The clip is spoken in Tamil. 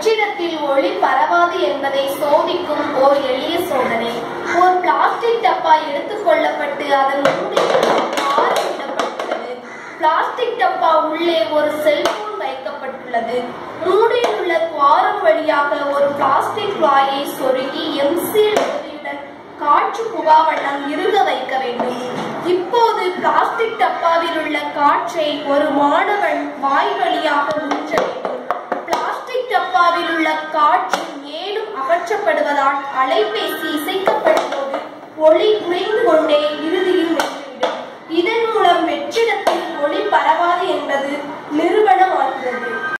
வெற்றிடத்தில் ஒளி பரவாது என்பதை சோதிக்கும் ஓர் எளிய சோதனை ஒரு பிளாஸ்டிக் டப்பா எடுத்துக் கொள்ளப்பட்டு அதன் மூடியில் ஆரம்பிக்கப்பட்டுள்ளது பிளாஸ்டிக் டப்பா உள்ளே ஒரு செல்போன் வைக்கப்பட்டுள்ளது மூடியில் உள்ள துவாரம் வழியாக ஒரு பிளாஸ்டிக் வாயை சொருகி எம்சில் உதவியுடன் காற்று புகாவண்ணம் இருக வைக்க வேண்டும் இப்போது பிளாஸ்டிக் டப்பாவில் உள்ள காற்றை ஒரு மாணவன் வாய் வழியாக உறிஞ்ச வேண்டும் பிளாஸ்டிக் டப்பாவில் உள்ள காற்று மேலும் அகற்றப்படுவதால் அலைபேசி இசைக்கப்படும் போது ஒளி குறைந்து கொண்டே இறுதியில் வெற்றிவிடும் இதன் மூலம் வெற்றிடத்தில் ஒளி பரவாது என்பது நிரூபணமாகிறது